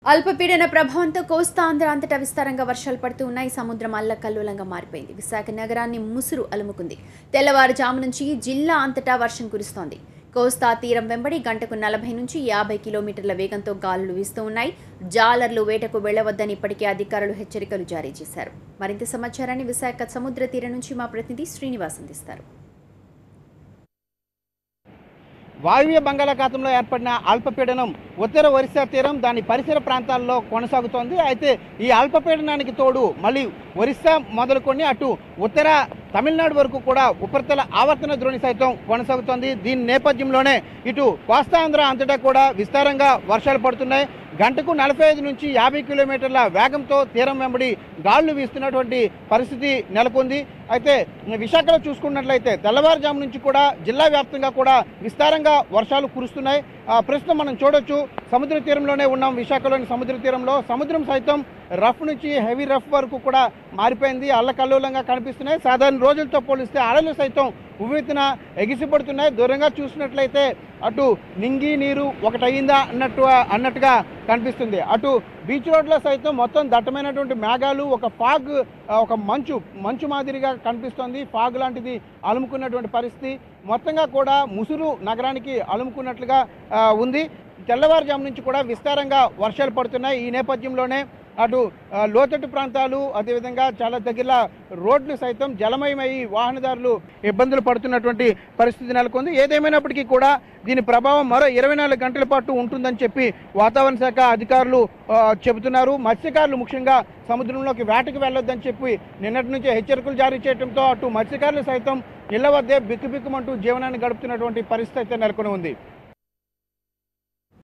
అల్పపీడన ప్రభావంతో కోస్తా ఆంధ్ర అంతటా విస్తారంగా వర్షాలు పడుతూ ఉన్నాయి సముద్రం అల్లకల్లోలంగా మారిపోయింది విశాఖ నగరాన్ని ముసురు అలుముకుంది తెల్లవారుజాము నుంచి జిల్లా అంతటా వర్షం కురుస్తోంది కోస్తా తీరం వెంబడి గంటకు నలభై నుంచి యాభై కిలోమీటర్ల వేగంతో గాలులు వీస్తూ ఉన్నాయి జాలర్లు వేటకు వెళ్లవద్దని ఇప్పటికే అధికారులు హెచ్చరికలు జారీ చేశారు మరింత సమాచారాన్ని విశాఖ సముద్ర తీరం నుంచి మా ప్రతినిధి శ్రీనివాస్ అందిస్తారు వాయువ్య బంగాళాఖాతంలో ఏర్పడిన అల్పపీడనం ఉత్తర ఒరిస్సా తీరం దాని పరిసర ప్రాంతాల్లో కొనసాగుతోంది అయితే ఈ అల్పపీడనానికి తోడు మళ్ళీ ఒరిస్సా మొదలుకొని అటు ఉత్తర తమిళనాడు వరకు కూడా ఉపరితల ఆవర్తన ద్రోణి సైతం కొనసాగుతోంది దీని నేపథ్యంలోనే ఇటు కోస్తాంధ్ర అంతటా కూడా విస్తారంగా వర్షాలు పడుతున్నాయి గంటకు నలభై ఐదు నుంచి యాభై కిలోమీటర్ల వేగంతో తీరం వెంబడి గాలులు వీస్తున్నటువంటి పరిస్థితి నెలకొంది అయితే విశాఖలో చూసుకున్నట్లయితే తెల్లవారుజాము నుంచి కూడా జిల్లా వ్యాప్తంగా కూడా విస్తారంగా వర్షాలు కురుస్తున్నాయి ఆ, ప్రస్తుతం మనం చూడొచ్చు సముద్ర తీరంలోనే ఉన్నాం విశాఖలోని సముద్ర తీరంలో సముద్రం సైతం రఫ్ నుంచి హెవీ రఫ్ వరకు కూడా మారిపోయింది అల్లకల్లోలంగా కనిపిస్తున్నాయి సాధారణ రోజులతో పోలిస్తే అలలు సైతం ఉవ్వెత్తున ఎగిసిపడుతున్నాయి దూరంగా చూసినట్లయితే అటు నింగి నీరు ఒకటి అయిందా అన్నట్టు అన్నట్టుగా కనిపిస్తుంది అటు బీచ్ రోడ్లో సైతం మొత్తం దట్టమైనటువంటి మేఘాలు ఒక ఫాగ్ ఆ, ఒక మంచు మంచు మాదిరిగా కనిపిస్తోంది ఫాగ్ లాంటిది అలుముకున్నటువంటి పరిస్థితి మొత్తంగా కూడా ముసురు నగరానికి అలుముకున్నట్లుగా ఆ, ఉంది తెల్లవారుజాము నుంచి కూడా విస్తారంగా వర్షాలు పడుతున్నాయి ఈ నేపథ్యంలోనే అటు ఆ, లోతట్టు ప్రాంతాలు అదేవిధంగా చాలా దగ్గర రోడ్లు సైతం జలమయమై వాహనదారులు ఇబ్బందులు పడుతున్నటువంటి పరిస్థితి నెలకొంది ఏదేమైనప్పటికీ కూడా దీని ప్రభావం మరో ఇరవై నాలుగు గంటల పాటు ఉంటుందని చెప్పి వాతావరణ శాఖ అధికారులు ఆ, చెబుతున్నారు మత్స్యకారులు ముఖ్యంగా సముద్రంలోకి వేటకు వెళ్ళొద్దని చెప్పి నిన్నటి నుంచే హెచ్చరికలు జారీ చేయడంతో అటు మత్స్యకారులు సైతం ఇళ్ల వద్దే బిక్కుబిక్కుమంటూ జీవనాన్ని గడుపుతున్నటువంటి పరిస్థితి అయితే నెలకొని ఉంది